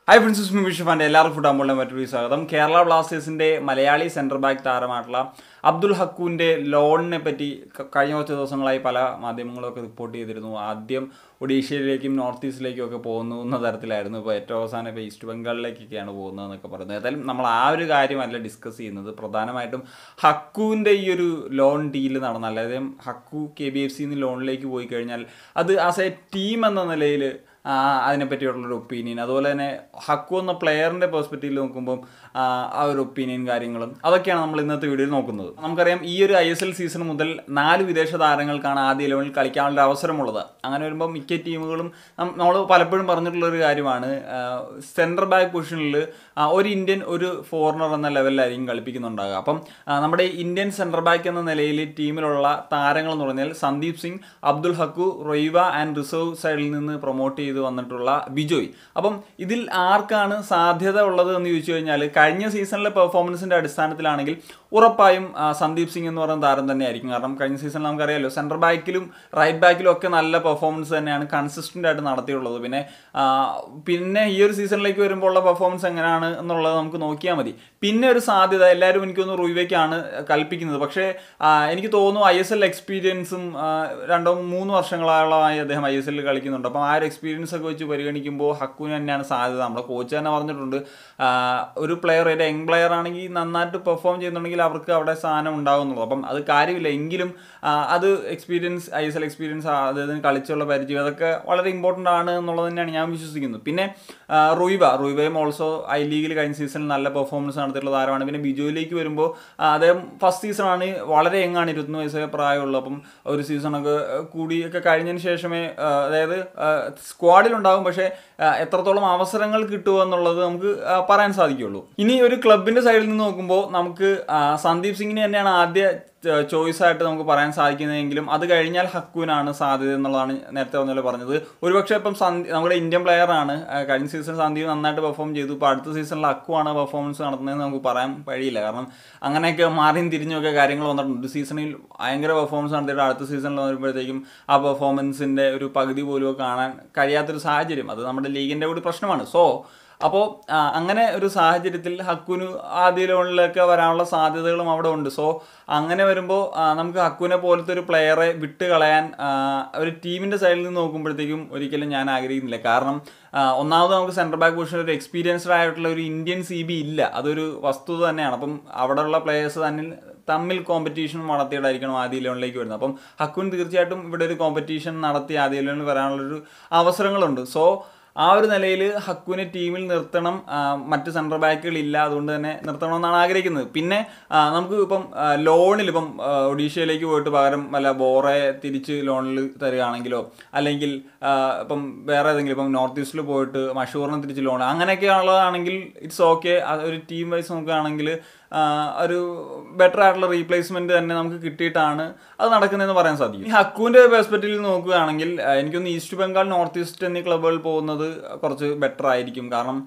hi princess മിഷഫാൻ്റെ എല്ലാവർക്കും ഫുട്ബോളിനെ മറ്റൊരു സ്വാഗതം കേരള ബ്ലാസ്റ്റേഴ്സിന്റെ മലയാളി സെൻട്രൽ ബാക്ക് താരമായിട്ടുള്ള അബ്ദുൽ ഹക്കൂന്റെ ലോണിനെ പറ്റി ക- കഴിഞ്ഞ കുറച്ച് ദിവസങ്ങളായി പല മാധ്യമങ്ങളൊക്കെ റിപ്പോർട്ട് ചെയ്തിരുന്നു ആദ്യം ഒഡീഷയിലേക്കും നോർത്ത് ഈസ്റ്റിലേക്കും ഒക്കെ പോകുന്നു എന്ന തരത്തിലായിരുന്നു ഇപ്പോൾ ഏറ്റവും അവസാനം ഇപ്പോൾ ഈസ്റ്റ് ബംഗാളിലേക്കൊക്കെയാണ് പോകുന്നതെന്നൊക്കെ പറയുന്നത് ഏതായാലും നമ്മൾ ആ ഒരു കാര്യമല്ല ഡിസ്കസ് ചെയ്യുന്നത് പ്രധാനമായിട്ടും ഹക്കുവിൻ്റെ ഈ ഒരു ലോൺ ഡീല് നടന്നാൽ അതായത് ഹക്കു കെ ബി എഫ് സിന്ന് ലോണിലേക്ക് പോയി കഴിഞ്ഞാൽ അത് ആസ് എ ടീം എന്ന നിലയിൽ അതിനെപ്പറ്റിയുള്ളൊരു ഒപ്പീനിയൻ അതുപോലെ തന്നെ ഹക്കു എന്ന പ്ലെയറിൻ്റെ പെർസ്പെക്റ്റീവിൽ നോക്കുമ്പം ആ, ആ ഒരു ഒപ്പീനിയൻ കാര്യങ്ങളും അതൊക്കെയാണ് നമ്മൾ ഇന്നത്തെ വീഡിയോയിൽ നോക്കുന്നത് നമുക്കറിയാം ഈ ഒരു ഐ എസ് എൽ സീസൺ മുതൽ നാല് വിദേശ താരങ്ങൾക്കാണ് ആദ്യ ലെവലിൽ കളിക്കാനുള്ള അവസരമുള്ളത് അങ്ങനെ വരുമ്പോൾ മിക്ക ടീമുകളും നമ്മൾ പലപ്പോഴും പറഞ്ഞിട്ടുള്ള ഒരു കാര്യമാണ് സെൻട്രൽ ബാക്ക് പൊസിഷനിൽ ഒരു ഇന്ത്യൻ ഒരു ഫോറിനർ എന്ന ലെവലിലായിരിക്കും കളിപ്പിക്കുന്നുണ്ടാകുക അപ്പം ആ, നമ്മുടെ ഇന്ത്യൻ സെൻട്രൽ ബാക്ക് എന്ന നിലയിൽ ടീമിലുള്ള താരങ്ങൾ എന്ന് പറഞ്ഞാൽ സന്ദീപ് സിംഗ് അബ്ദുൽ ഹക്കു റൊയ്വ ആൻഡ് റിസർവ് സൈഡിൽ നിന്ന് പ്രൊമോട്ട് ചെയ്ത് വന്നിട്ടുള്ള ബിജോയ് അപ്പം ഇതിൽ ആർക്കാണ് സാധ്യത ഉള്ളത് എന്ന് ചോദിച്ചു കഴിഞ്ഞാൽ കഴിഞ്ഞ സീസണിലെ പെർഫോമൻസിന്റെ അടിസ്ഥാനത്തിലാണെങ്കിൽ ഉറപ്പായും ആ, സന്ദീപ് സിംഗ് എന്ന് പറയുന്ന താരം തന്നെയായിരിക്കും കാരണം കഴിഞ്ഞ സീസണിൽ നമുക്കറിയാലോ സെൻട്രൽ ബാക്കിലും റൈറ്റ് ബാക്കിലും ഒക്കെ നല്ല പെർഫോമൻസ് തന്നെയാണ് കൺസിസ്റ്റന്റ് ആയിട്ട് നടത്തിയുള്ളത് പിന്നെ ആ, പിന്നെ ഈ ഒരു സീസണിലേക്ക് വരുമ്പോൾ ഉള്ള പെർഫോമൻസ് എങ്ങനെയാണ് എന്നുള്ളത് നമുക്ക് നോക്കിയാൽ മതി പിന്നെ ഒരു സാധ്യത എല്ലാവരും എനിക്കൊന്ന് റുയിവയ്ക്കാണ് കൽപ്പിക്കുന്നത് പക്ഷേ ആ, എനിക്ക് തോന്നുന്നു ഐ എസ് എൽ എക്സ്പീരിയൻസും ആ, രണ്ടോ മൂന്ന് വർഷങ്ങളോളമായി അദ്ദേഹം ഐ എസ് എല്ലിൽ കളിക്കുന്നുണ്ട് അപ്പം ആ ഒരു എക്സ്പീരിയൻസ് ഒക്കെ വെച്ച് പരിഗണിക്കുമ്പോൾ ഹക്കുവിന് തന്നെയാണ് സാധ്യത നമ്മുടെ കോച്ച് തന്നെ പറഞ്ഞിട്ടുണ്ട് ആ, ഒരു പ്ലെയർ ഒരു യങ് പ്ലെയർ ആണെങ്കിൽ നന്നായിട്ട് പെർഫോം ചെയ്യുന്നുണ്ടെങ്കിൽ അവർക്ക് അവിടെ സ്ഥാനം ഉണ്ടാകുന്നുള്ളൂ അപ്പം അത് കാര്യമില്ല എങ്കിലും ആ, അത് experience I S L experience അദ്ദേഹത്തിന് കളിച്ചുള്ള പരിചയം അതൊക്കെ വളരെ ഇമ്പോർട്ടൻ്റ് ആണ് എന്നുള്ളത് തന്നെയാണ് ഞാൻ വിശ്വസിക്കുന്നത് പിന്നെ ആ, റുയിബ റുയിബയും ഓൾസോ ഐ ലീഗിൽ കഴിഞ്ഞ സീസണിൽ നല്ല പെർഫോമൻസ് നടത്തിയിട്ടുള്ള താരമാണ് പിന്നെ ബിജോയിലേക്ക് വരുമ്പോൾ ആ, അദ്ദേഹം ഫസ്റ്റ് സീസണാണ് വളരെ യങ്ങാണ് ഇരുപത്തൊന്ന് വയസ്സൊക്കെ പ്രായമുള്ളൂ അപ്പം ഒരു സീസണൊക്കെ കൂടിയൊക്കെ കഴിഞ്ഞതിന് ശേഷമേ ആ, അതായത് സ്ക്വാഡിൽ ഉണ്ടാകും പക്ഷേ ആ, എത്രത്തോളം അവസരങ്ങൾ കിട്ടുമോ എന്നുള്ളത് നമുക്ക് ആ, പറയാൻ സാധിക്കുള്ളൂ ഇനി ഒരു ക്ലബിന്റെ സൈഡിൽ നിന്ന് നോക്കുമ്പോൾ നമുക്ക് ആ, സന്ദീപ് സിംഗിനെ തന്നെയാണ് ആദ്യ ചോയ്സ് ആയിട്ട് നമുക്ക് പറയാൻ സാധിക്കുന്നതെങ്കിലും അത് കഴിഞ്ഞാൽ ഹക്കുവിനാണ് സാധ്യത എന്നുള്ളതാണ് നേരത്തെ പറഞ്ഞ പോലെ പറഞ്ഞത് ഒരുപക്ഷെ ഇപ്പം സന്ദീപ് നമ്മുടെ ഇന്ത്യൻ പ്ലെയർ ആണ് ആ, കഴിഞ്ഞ സീസൺ സന്ദീപ് നന്നായിട്ട് പെർഫോം ചെയ്തു ഇപ്പോൾ അടുത്ത സീസണിൽ ഹക്കുവാണ് പെർഫോമൻസ് നടത്തുന്നതെന്ന് നമുക്ക് പറയാൻ കഴിയില്ല കാരണം അങ്ങനെയൊക്കെ മാറിയും തിരിഞ്ഞൊക്കെ കാര്യങ്ങൾ വന്നിട്ടുണ്ട് ഒരു സീസണിൽ ഭയങ്കര പെർഫോമൻസ് നടത്തിയിട്ട് അടുത്ത സീസണിൽ വരുമ്പോഴത്തേക്കും ആ പെർഫോമൻസിൻ്റെ ഒരു പകുതി പോലും കാണാൻ കഴിയാത്തൊരു സാഹചര്യം അത് നമ്മുടെ ലീഗിൻ്റെ കൂടി പ്രശ്നമാണ് സോ അപ്പോൾ അങ്ങനെ ഒരു സാഹചര്യത്തിൽ ഹക്കുന് ആദ്യ ലോണിലൊക്കെ വരാനുള്ള സാധ്യതകളും അവിടെ ഉണ്ട് സോ അങ്ങനെ വരുമ്പോൾ നമുക്ക് ഹക്കുനെ പോലത്തെ ഒരു പ്ലെയറെ വിട്ട് കളയാൻ ആ, ഒരു ടീമിൻ്റെ സൈഡിൽ നിന്ന് നോക്കുമ്പോഴത്തേക്കും ഒരിക്കലും ഞാൻ ആഗ്രഹിക്കുന്നില്ല കാരണം ആ, ഒന്നാമത് നമുക്ക് സെൻട്രൽ ബാക്ക് പൊസിഷൻ ഒരു എക്സ്പീരിയൻസ്ഡ് ആയിട്ടുള്ള ഒരു ഇന്ത്യൻ സി ബി ഇല്ല അതൊരു വസ്തുത തന്നെയാണ് അപ്പം അവിടെയുള്ള പ്ലേയേഴ്സ് തന്നെ തമ്മിൽ കോമ്പറ്റീഷൻ നടത്തിയിട്ടായിരിക്കണം ആദ്യ ലെവലിലേക്ക് വരുന്നത് അപ്പം ഹക്കുൻ തീർച്ചയായിട്ടും ഇവിടെ ഒരു കോമ്പറ്റീഷൻ നടത്തി ആദ്യ ലെവലിൽ വരാനുള്ളൊരു അവസരങ്ങളുണ്ട് സോ ആ ഒരു നിലയിൽ ഹക്കുവിനെ ടീമിൽ നിർത്തണം ആ, മറ്റ് സെൻട്രൽ ബാക്കുകൾ ഇല്ല അതുകൊണ്ട് തന്നെ നിർത്തണമെന്നാണ് ആഗ്രഹിക്കുന്നത് പിന്നെ ആ, നമുക്ക് ഇപ്പം ആ, ലോണിൽ ഇപ്പം ആ, ഒഡീഷയിലേക്ക് പോയിട്ട് പകരം വല്ല ബോറെ തിരിച്ച് ലോണിൽ തരികയാണെങ്കിലോ അല്ലെങ്കിൽ ആ, ഇപ്പം വേറെ ഏതെങ്കിലും ഇപ്പം നോർത്ത് ഈസ്റ്റിൽ പോയിട്ട് മഷൂറിനെ തിരിച്ച് ലോൺ അങ്ങനെയൊക്കെ ഉള്ളതാണെങ്കിൽ ഇറ്റ്സ് ഓക്കെ ഒരു ടീം വൈസ് നോക്കുകയാണെങ്കിൽ ആ, ഒരു ബെറ്റർ ആയിട്ടുള്ള റീപ്ലേസ്മെന്റ് തന്നെ നമുക്ക് കിട്ടിയിട്ടാണ് അത് നടക്കുന്നതെന്ന് പറയാൻ സാധിക്കും ഈ ഹക്കുവിന്റെ പെർസ്പെക്റ്റീവിൽ നോക്കുകയാണെങ്കിൽ ആ, എനിക്കൊന്ന് ഈസ്റ്റ് ബംഗാൾ നോർത്ത് ഈസ്റ്റ് എന്നീ ക്ലബുകൾ പോകുന്നത് കുറച്ച് ബെറ്റർ ആയിരിക്കും കാരണം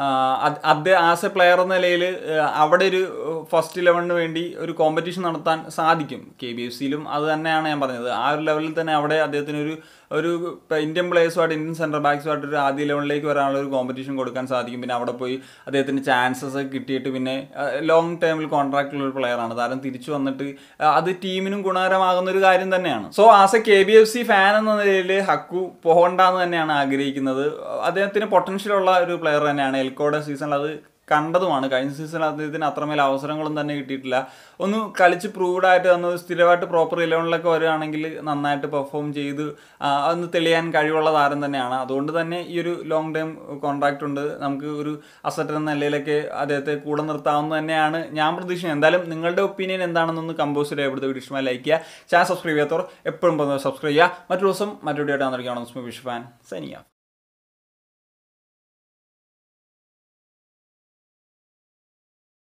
അദ്ദേഹം ആസ് എ പ്ലെയർ എന്ന നിലയിൽ അവിടെ ഒരു ഫസ്റ്റ് ഇലവണിന് വേണ്ടി ഒരു കോമ്പറ്റീഷൻ നടത്താൻ സാധിക്കും കെ ബി എഫ് സിയിലും അത് തന്നെയാണ് ഞാൻ പറഞ്ഞത് ആ ഒരു ലെവലിൽ തന്നെ അവിടെ അദ്ദേഹത്തിന് ഒരു ഒരു ഇപ്പം ഇന്ത്യൻ പ്ലേയേഴ്സുമായിട്ട് ഇന്ത്യൻ സെൻട്രൽ ബാക്സുമായിട്ട് ഒരു ആദ്യ ലെവലിലേക്ക് വരാനുള്ള ഒരു കോമ്പറ്റീഷൻ കൊടുക്കാൻ സാധിക്കും പിന്നെ അവിടെ പോയി അദ്ദേഹത്തിന് ചാൻസസ് ഒക്കെ കിട്ടിയിട്ട് പിന്നെ ലോങ് ടൈമിൽ കോൺട്രാക്ട് ഉള്ള ഒരു പ്ലെയറാണ് താരം തിരിച്ചു വന്നിട്ട് ആ, അത് ടീമിനും ഗുണകരമാകുന്ന ഒരു കാര്യം തന്നെയാണ് so as a K B F C fan എന്ന നിലയിൽ ഹക്കു പോകണ്ടെന്ന് തന്നെയാണ് ആഗ്രഹിക്കുന്നത് അദ്ദേഹത്തിന് പൊട്ടൻഷ്യൽ ഉള്ള ഒരു പ്ലെയർ തന്നെയാണ് എൽക്കോടെ സീസണിൽ അത് കണ്ടതുമാണ് കഴിഞ്ഞ സീസണിൽ അദ്ദേഹത്തിന് അത്രമേൽ അവസരങ്ങളൊന്നും തന്നെ കിട്ടിയിട്ടില്ല ഒന്ന് കളിച്ച് പ്രൂവ്ഡ് ആയിട്ട് ഒന്ന് സ്ഥിരമായിട്ട് പ്രോപ്പർ ഇലവനിലൊക്കെ വരികയാണെങ്കിൽ നന്നായിട്ട് പെർഫോം ചെയ്ത് ആ, ഒന്ന് തെളിയാൻ കഴിവുള്ള താരം തന്നെയാണ് അതുകൊണ്ട് തന്നെ ഈ ഒരു ലോങ് ടൈം കോൺട്രാക്റ്റ് ഉണ്ട് നമുക്ക് ഒരു അസറ്റ് എന്ന നിലയിലൊക്കെ അദ്ദേഹത്തെ കൂടെ നിർത്താവുന്ന തന്നെയാണ് ഞാൻ പ്രതീക്ഷിക്കുന്നത് എന്തായാലും നിങ്ങളുടെ ഒപ്പീനിയൻ എന്താണെന്നൊന്ന് കമ്പോസ് രേഖപ്പെടുത്തി വീഡിയോ ഇഷ്ടമായി ലൈക്ക് ചെയ്യുക ചാനൽ സബ്സ്ക്രൈബ് ചെയ്യാത്തവർ എപ്പോഴും സബ്സ്ക്രൈബ് ചെയ്യുക മറ്റൊരു ദിവസം മറ്റൊരു ഡേറ്റ് വന്നിരിക്കുകയാണ് വിഷ് ഫാൻ സനിയ